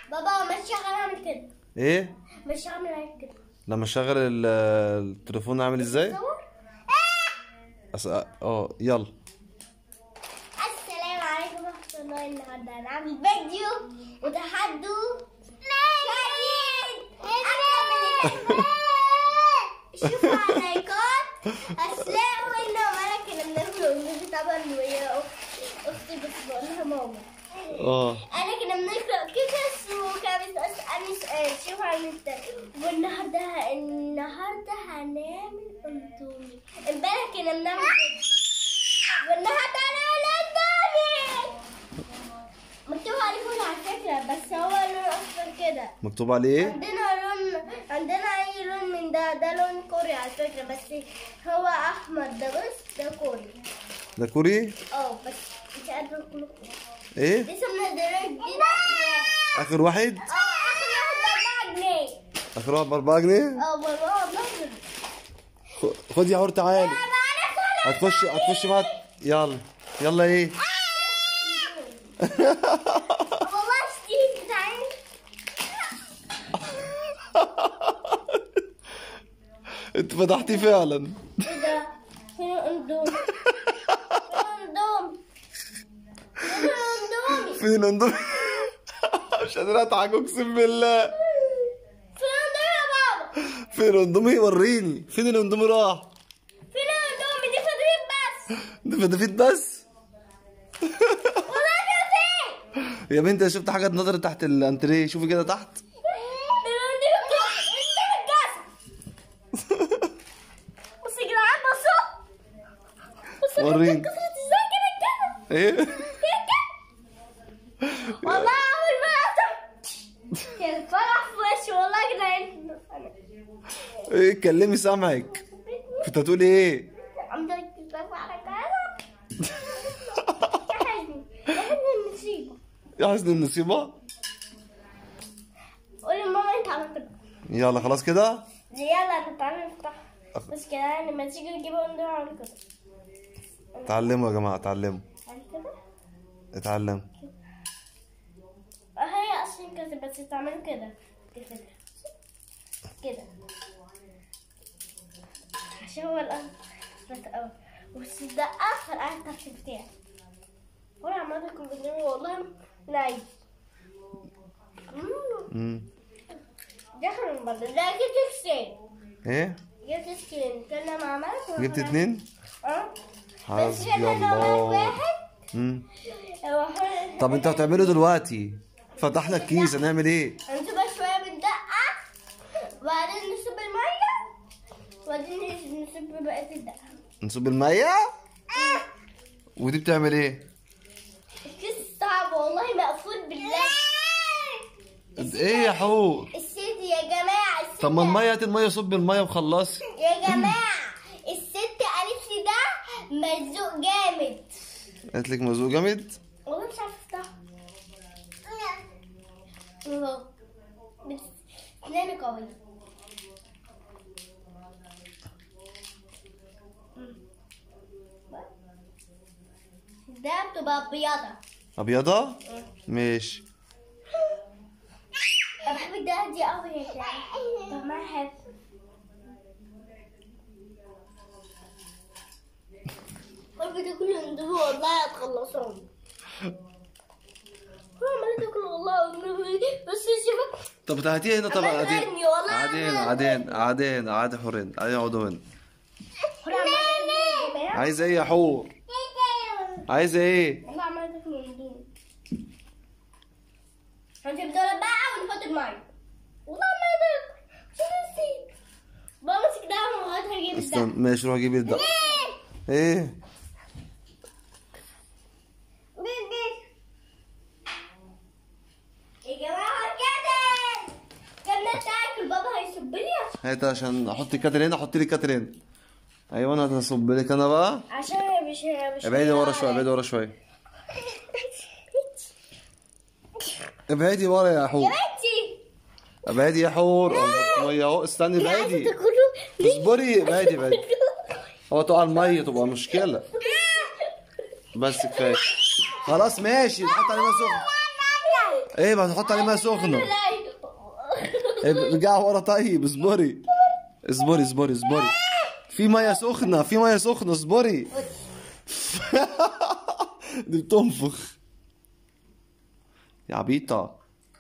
بابا مش شغال اعمل كده ايه مش شغال اعمل كده لما اشغل ال- التليفون اعمل ازاي صور أس... اه يلا السلام عليكم ورحمة الله النهاردة هنعمل فيديو وتحدي شديد أكتر من شوفوا على لايكات هتلاقوا إنه أنا كنا بناكل طبعا وهي أخت- أختي بس بقولها ماما اه أنا كنا بنقرأ قصص وكان بتسألني سؤال شوفوا على النت والنهاردة ه- النهاردة هنعمل أندومي امبارح كنا بنعمل فيديو والنهارده انا الاندومي مكتوب عليه فول على فكرة بس هو لون أصفر كده مكتوب عليه ايه عندنا لون عندنا أي لون من ده ده لون كوري على فكرة بس هو أحمر ده بس ده كوري ده كوري اه بس مش قادرة أقول ايه لسه منزلين جديد اخر واحد اه آخر واحد بأربعة جنيه اخر واحد باربعة جنيه اه والله والله خ- خد يا حور تعالى هتخش هتخش معاك يلا يلا ايه والله اشتريت تعالى انت فتحتي فعلا ايه ده؟ فين الاندومي؟ فين الاندومي؟ فين الاندومي؟ فين الاندومي مش قادر اضحك اقسم بالله فين الاندومي يا بابا؟ فين الاندومي وريني فين الاندومي راح فين الاندومي؟ دي خضرين بس ده فدافيت بس والله كان فين؟ يا بنت أنا شفت حاجه نظرت تحت الانتريه شوفي كده تحت الاندومي الاندومي اتكسر بص يا جدعان بصوا بصوا وريني. اتكسرت ازاي كده كده ايه كده كده والله اول ما أفتح كان فرح في وشي والله يا جدعان ايه اتكلمي سامعك كنت هتقولي ايه عم تركز على كذا يا حزني يا حزني النصيبة يا حسن النصيبه قولي ماما انت عملت كده يلا خلاص كده يلا تعالى نفتح بس كده يعني لما تيجي تجيبها ندور على كده اتعلموا يا جماعه اتعلموا على كده اتعلموا هي اصلا كده بس تعملوا كده كده كده عشان هو الأرض بس بس ده اخر قاعد تحت بتاعي وانا عمال اكل بالليل والله نايم مم. امم دخل من بره ده جبت سكين ايه جبت سكين كنا مع مالك جبت اتنين اه بس حسبي كنا نوع الله واحد امم واحد- طب انت هتعمله دلوقتي فتحنا الكيس هنعمل ايه هنسيبها شوية بالدقة وبعدين نصب المية وبعدين نصب بقية الدقة نصب الميه ودي بتعمل ايه الكيس صعب والله مقفول بالله ايه يا حور الست يا جماعة الست طب ما الميه هات الميه صب الميه وخلصي يا جماعة الست قالت لي ده ملزوق جامد قالت لك مزوق جامد والله مش عارفة افتحه اهو بس اسناني قوية ده بتبقى بيضة ابيضه ماشي انا بحب الدقة دي قوي يا جماعة طب ما احب قلبي تاكل اندومي والله هتخلصهم هو عمال تاكل والله اندومي بس شوف طب هاتيه هنا طبعا عمال عادين تغني والله عادين عمال عادين عادين عادي حورين عادي اقعدوا هنا هو عمال تغني يا جماعة عايزه ايه يا حور عايزه ايه والله عمال تاكل اندومي هنجيب دول بقى ونحط المية والله ما تاكل شو نسيت بمسك ده وهات هجيب استنى الدم ماشي روح جيبي الدق ايه يا جماعة كده كنا تاكل بابا هيصب لي هات عشان احط الكاتر هنا حط لي الكاتر هنا ايوه انا هصب لك انا بقى عشان مش مش ابعدي ورا شويه ابعدي ورا شويه ابعدي ورا يا يا حور بنتي ابعدي يا حور الله، ميه اهو استني عايزة ابعدي تاكلوا اصبري ابعدي ابعدي هو تقع الميه تبقى مشكله بس كفايه خلاص ماشي تحط عليه ميه سخنه ايه ما تحط عليه ميه سخنه إيه رجع ورا طيب اصبري اصبري اصبري اصبري في ميه سخنه في ميه سخنه اصبري دي بتنفخ يا عبيطه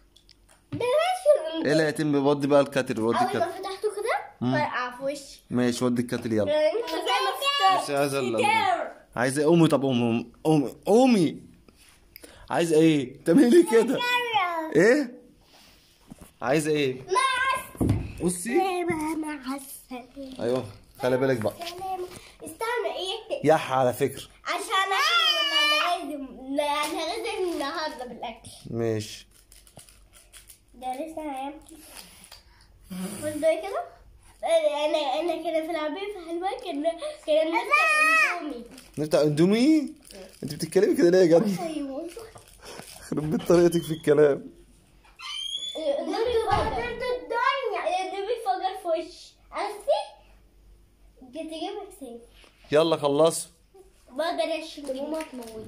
ايه لا يتم ودي بقى الكاتل ودي اول ما الكاتل فتحته كده فرقع في وشي ماشي ودي الكاتل يلا انت زي ما بس عايزه ال- فتحت عايزه ايه قومي طب قومي قومي قومي عايزه ايه تعملي ليه كده ايه عايزه ايه مع بصي السلامة مع السلامة ايوه خلي بالك بقى سلامة استنى ايه يح على فكره عشان انا لازم انا لازم النهارده بالاكل ماشي ده لسه هيعمل بص ده كده انا انا كده في العربيه في حلوه كان كان نفتح اندومي نفتح اندومي انت بتتكلمي كده ليه يا جد ايوه يخرب بيت طريقتك في الكلام اندومي فجر الدنيا اندومي فجر في وشي عرفتي؟ جيت اجيبك سيف يلا خلصوا بقدر اشتري ماما تموت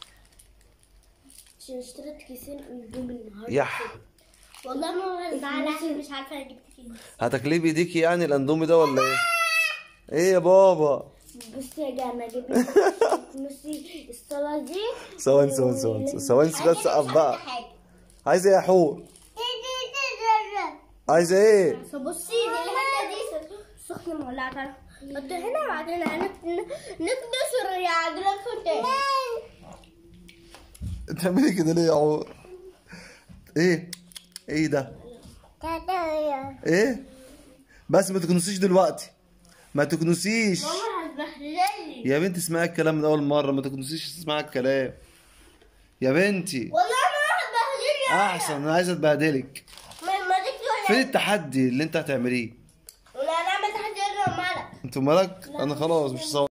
عشان اشتريت كيسين اندومي النهارده يح والله ماما زعلانه عشان مش عارفه انا جبت كيس هتاكليه بايديكي يعني الاندومي ده ولا ايه ايه يا بابا بصي يا جماعه جبت نصي الصلاه دي ثواني ثواني ثواني ثواني بس اقف بقى عايزه ايه يا حور عايزه ايه فبصي دي الحته دي سخنه مولعه حط هنا وبعدين نكدس الرياض تاني تعملي كده ليه يا حور ايه ايه ده ايه بس ما تكنسيش دلوقتي ما تكنسيش ماما هتبهدلني يا بنتي اسمعي الكلام من اول مره ما تكنسيش تسمعي الكلام يا بنتي والله ماما هتبهدلني احسن انا عايز اتبهدلك ما ما ديك فين ولا التحدي اللي انت هتعمليه ولا انا عملت حاجه غير مالك انت مالك انا خلاص مش صور